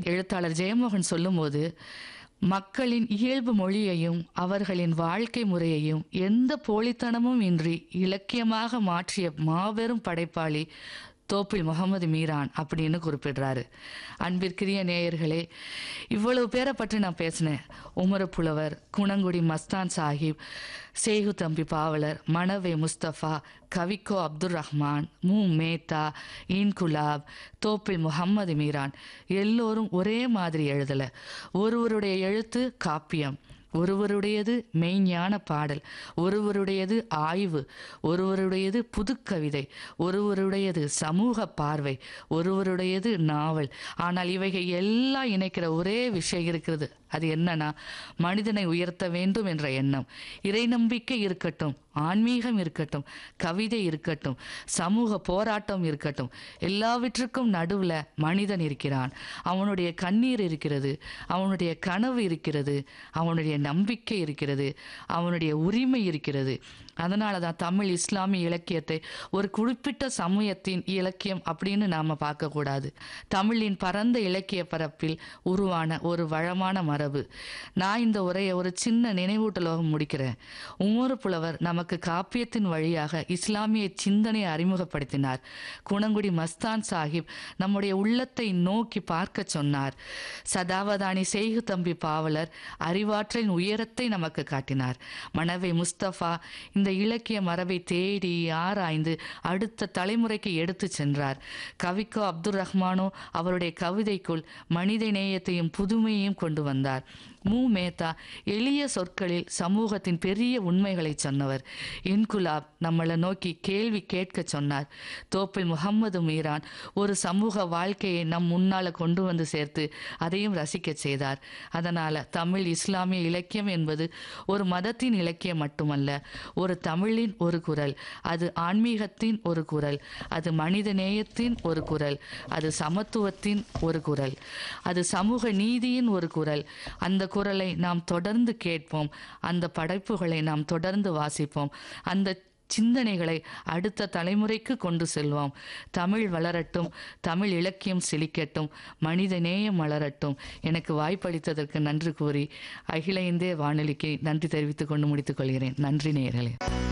எழுத்தாளர் ஜெயமோகன் சொல்லும்போது மக்களின் இயல்பு மொழியையும் அவர்களின் வாழ்க்கை முறையையும் எந்த போலித்தனமும் இன்றி இலக்கியமாக மாற்றிய மாபெரும் படைப்பாளி தோப்பில் முகமது மீரான் அப்படின்னு குறிப்பிடுறாரு அன்பிற்குரிய நேயர்களே இவ்வளவு பேரை பற்றி நான் பேசினேன் உமரு புலவர் குணங்குடி மஸ்தான் சாஹிப் சேகு தம்பி பாவலர் மணவே முஸ்தபா கவிக்கோ அப்துல் ரஹ்மான் மு மேத்தா இன்குலாப் தோப்பில் முகம்மது மீரான் எல்லோரும் ஒரே மாதிரி எழுதலை ஒருவருடைய எழுத்து காப்பியம் ஒருவருடையது மெய்ஞான பாடல் ஒருவருடையது ஆய்வு ஒருவருடையது புதுக்கவிதை ஒருவருடையது சமூக பார்வை ஒருவருடையது நாவல் ஆனால் இவைகள் எல்லாம் இணைக்கிற ஒரே விஷயம் இருக்கிறது அது என்னன்னா மனிதனை உயர்த்த வேண்டும் என்ற எண்ணம் இறை நம்பிக்கை இருக்கட்டும் ஆன்மீகம் இருக்கட்டும் கவிதை இருக்கட்டும் சமூக போராட்டம் இருக்கட்டும் எல்லாவற்றுக்கும் நடுவில் மனிதன் இருக்கிறான் அவனுடைய கண்ணீர் இருக்கிறது அவனுடைய கனவு இருக்கிறது அவனுடைய நம்பிக்கை இருக்கிறது அவனுடைய உரிமை இருக்கிறது அதனால தான் தமிழ் இஸ்லாமிய இலக்கியத்தை ஒரு குறிப்பிட்ட சமூகத்தின் இலக்கியம் அப்படின்னு நாம் பார்க்கக்கூடாது தமிழின் பரந்த இலக்கிய பரப்பில் உருவான ஒரு வளமான மரபு நான் இந்த உரையை ஒரு சின்ன நினைவூட்டலாக முடிக்கிறேன் உமர் புலவர் நமக்கு காப்பியத்தின் வழியாக இஸ்லாமிய சிந்தனையை அறிமுகப்படுத்தினார் குணங்குடி மஸ்தான் சாஹிப் நம்முடைய உள்ளத்தை நோக்கி பார்க்க சொன்னார் சதாவதானி செய்கு தம்பி பாவலர் அறிவாற்றலின் உயரத்தை நமக்கு காட்டினார் மனவை முஸ்தபா இந்த இலக்கிய மரபை தேடி ஆராய்ந்து அடுத்த தலைமுறைக்கு எடுத்து சென்றார் கவிக்கோ அப்துல் ரஹ்மானோ அவருடைய கவிதைக்குள் மனித நேயத்தையும் புதுமையையும் கொண்டு வந்தார் மு மேத்தா எளிய சொற்களில் சமூகத்தின் பெரிய உண்மைகளை சொன்னவர் இன்குலாப் நம்மளை நோக்கி கேள்வி கேட்க சொன்னார் தோப்பில் முகம்மது மீரான் ஒரு சமூக வாழ்க்கையை நம் முன்னால கொண்டு வந்து சேர்த்து அதையும் ரசிக்க செய்தார் அதனால தமிழ் இஸ்லாமிய இலக்கியம் என்பது ஒரு மதத்தின் இலக்கியம் மட்டுமல்ல ஒரு தமிழின் ஒரு குரல் அது ஆன்மீகத்தின் ஒரு குரல் அது மனித நேயத்தின் ஒரு குரல் அது சமத்துவத்தின் ஒரு குரல் அது சமூக நீதியின் ஒரு குரல் அந்த குரலை நாம் தொடர்ந்து கேட்போம் அந்த படைப்புகளை நாம் தொடர்ந்து வாசிப்போம் அந்த சிந்தனைகளை அடுத்த தலைமுறைக்கு கொண்டு செல்வோம் தமிழ் வளரட்டும் தமிழ் இலக்கியம் செழிக்கட்டும் மனித நேயம் வளரட்டும் எனக்கு வாய்ப்பளித்ததற்கு நன்றி கூறி அகில இந்திய வானொலிக்கு நன்றி தெரிவித்துக் கொண்டு முடித்துக் கொள்கிறேன் நன்றி நேயர்களே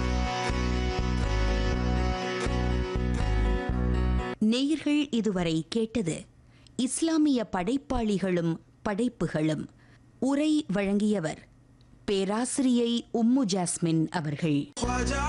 நேயர்கள் இதுவரை கேட்டது இஸ்லாமிய படைப்பாளிகளும் படைப்புகளும் உரை வழங்கியவர் பேராசிரியை உம்மு ஜாஸ்மின் அவர்கள்